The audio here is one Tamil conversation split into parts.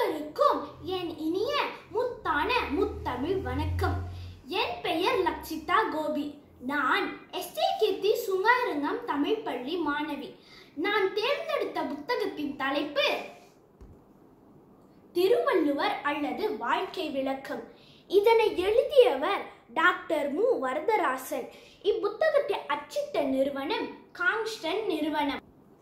அனைவருக்கும் என் இனிய முத்தான முத்தமிழ் வணக்கம் என் பெயர் லக்ஷிதா கோபி நான் எஸ்ஏ கீர்த்தி சுங்காரங்கம் தமிழ் பள்ளி மாணவி நான் தேர்ந்தெடுத்த புத்தகத்தின் தலைப்பு திருவள்ளுவர் அல்லது வாழ்க்கை விளக்கம் இதனை எழுதியவர் டாக்டர் மு வரதராசன் இப்புத்தகத்தை அச்சிட்ட நிறுவனம் காங்ஸ்டன் நிறுவனம்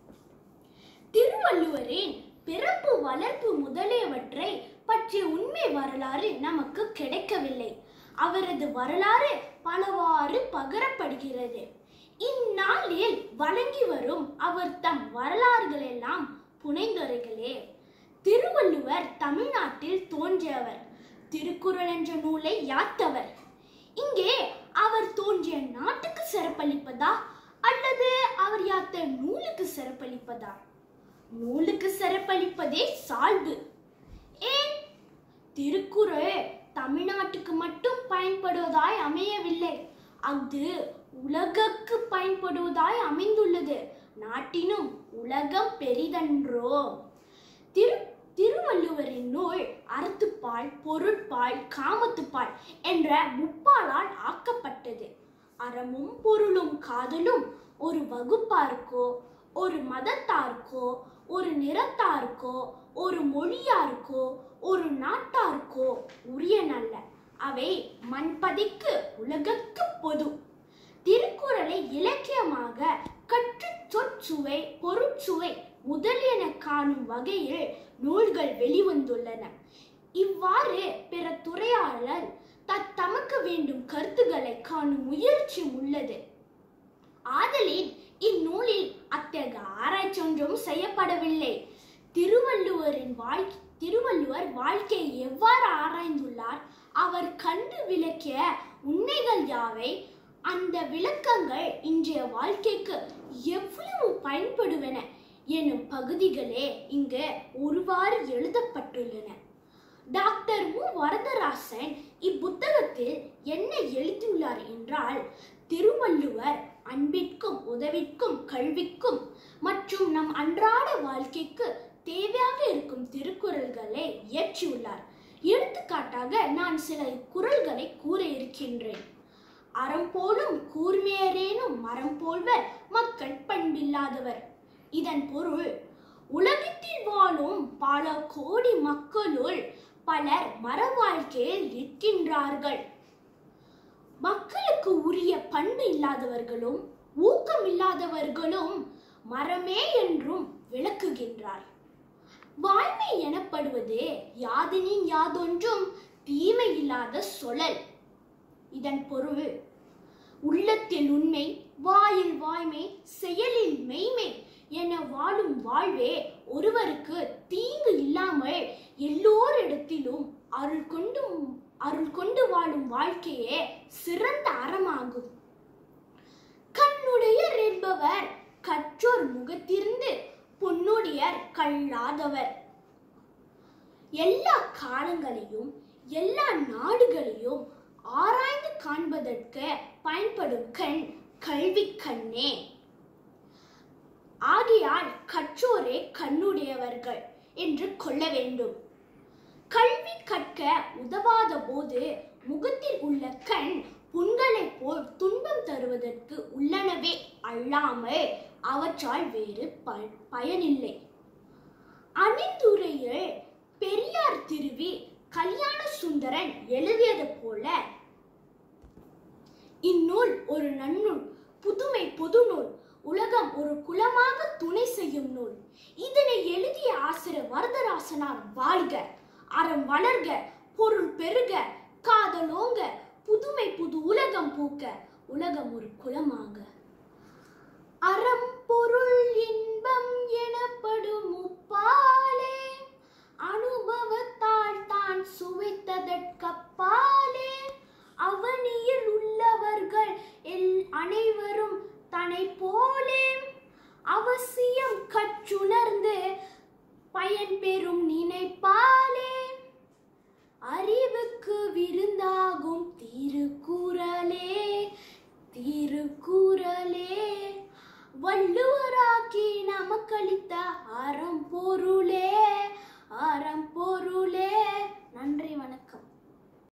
திருவள்ளுவரின் பிறப்பு வளர்ப்பு முதலியவற்றை பற்றிய உண்மை வரலாறு நமக்கு கிடைக்கவில்லை அவரது வரலாறு பலவாறு பகரப்படுகிறது இந்நாளில் வழங்கி வரும் அவர் தம் வரலாறுகள் எல்லாம் புனைந்துரைகளே திருவள்ளுவர் தமிழ்நாட்டில் தோன்றியவர் திருக்குறள் என்ற நூலை யாத்தவர் இங்கே அவர் தோன்றிய நாட்டுக்கு சிறப்பளிப்பதா அல்லது அவர் யாத்த நூலுக்கு சிறப்பளிப்பதா நூலுக்கு சிறப்பளிப்பதே சால்பு ஏன் திருக்குறள் தமிழ்நாட்டுக்கு மட்டும் பயன்படுவதாய் அமையவில்லை அது உலகுக்கு பயன்படுவதாய் அமைந்துள்ளது நாட்டினும் உலகம் பெரிதன்றோ திரு திருவள்ளுவரின் நூல் அறத்துப்பால் பொருட்பால் காமத்துப்பால் என்ற முப்பாலால் ஆக்கப்பட்டது அறமும் பொருளும் காதலும் ஒரு வகுப்பாருக்கோ ஒரு மதத்தாருக்கோ ஒரு நிறத்தாருக்கோ ஒரு மொழியாருக்கோ ஒரு நாட்டாருக்கோ உரியனல்ல அவை மண்பதிக்கு உலகக்கு பொது திருக்குறளை இலக்கியமாக கற்று சொற்சுவை பொருட்சுவை முதலியன காணும் வகையில் நூல்கள் வெளிவந்துள்ளன இவ்வாறு பிற துறையாளர் தத்தமக்கு வேண்டும் கருத்துக்களை காணும் முயற்சி உள்ளது ஆதலின் இந்நூலில் அத்தகைய ஆராய்ச்சி ஒன்றும் செய்யப்படவில்லை திருவள்ளுவரின் வாழ் திருவள்ளுவர் வாழ்க்கையை எவ்வாறு ஆராய்ந்துள்ளார் அவர் கண்டு விளக்கிய உண்மைகள் யாவை அந்த விளக்கங்கள் இன்றைய வாழ்க்கைக்கு எவ்வளவு பயன்படுவன எனும் பகுதிகளே இங்கு ஒருவாறு எழுதப்பட்டுள்ளன டாக்டர் மு வரதராசன் இப்புத்தகத்தில் என்ன எழுதியுள்ளார் என்றால் திருவள்ளுவர் அன்பிற்கும் உதவிக்கும் கல்விக்கும் மற்றும் நம் அன்றாட வாழ்க்கைக்கு தேவையாக இருக்கும் திருக்குறள்களை இயற்றியுள்ளார் எடுத்துக்காட்டாக நான் சில குறள்களை கூற இருக்கின்றேன் அறம் போலும் கூர்மையரேனும் மரம் போல்வர் மக்கள் பண்பில்லாதவர் இதன் பொருள் உலகத்தில் வாழும் பல கோடி மக்களுள் பலர் மர வாழ்க்கையில் இருக்கின்றார்கள் மக்களுக்கு உரிய பண்பு இல்லாதவர்களும் ஊக்கம் இல்லாதவர்களும் மரமே என்றும் விளக்குகின்றார் வாய்மை எனப்படுவது யாதெனின் யாதொன்றும் தீமை இல்லாத சொலல் இதன் பொருள் உள்ளத்தில் உண்மை வாயில் வாய்மை செயலில் மெய்மை என வாழும் வாழ்வே ஒருவருக்கு தீங்கு இல்லாமல் எல்லோரிடத்திலும் அருள் கொண்டு அருள் கொண்டு வாழும் வாழ்க்கையே சிறந்த அறமாகும் கண்ணுடையர் என்பவர் கற்றோர் முகத்திருந்து பொன்னுடையர் கல்லாதவர் எல்லா காலங்களையும் எல்லா நாடுகளையும் ஆராய்ந்து காண்பதற்கு பயன்படும் கண் கல்வி கண்ணே ஆகையால் கற்றோரே கண்ணுடையவர்கள் என்று கொள்ள வேண்டும் கல்வி கற்க உதவாத போது முகத்தில் உள்ள கண் புண்களைப் போல் துன்பம் தருவதற்கு உள்ளனவே அல்லாமல் அவற்றால் வேறு ப- பயனில்லை அணிந்துரையில் பெரியார் திருவி கல்யாண சுந்தரன் எழுதியது போல இந்நூல் ஒரு நன்னூல் புதுமை பொதுநூல் உலகம் ஒரு குலமாக துணை செய்யும் நூல் இதனை எழுதிய ஆசிரியர் வரதராசனார் வாழ்க அறம் வளர்க பொருள் பெருக காதலோங்க புதுமை புது உலகம் பூக்க உலகம் ஒரு குலமாக அறம் பொருள் இன்பம் எனப்படும் முப்பாலே அனுபவத்தால் தான் சுவைத்ததற்கப்பாலே அவனியில் உள்ளவர்கள் எல் அனைவரும் தன்னை போலே அவசியம் கற்றுணர்ந்து பயன் பெறும் நினைப்பாலே அறிவுக்கு விருந்தாகும் திருக்குறளே திருக்குறளே வள்ளுவராக்கி நமக்களித்த அறம் போல்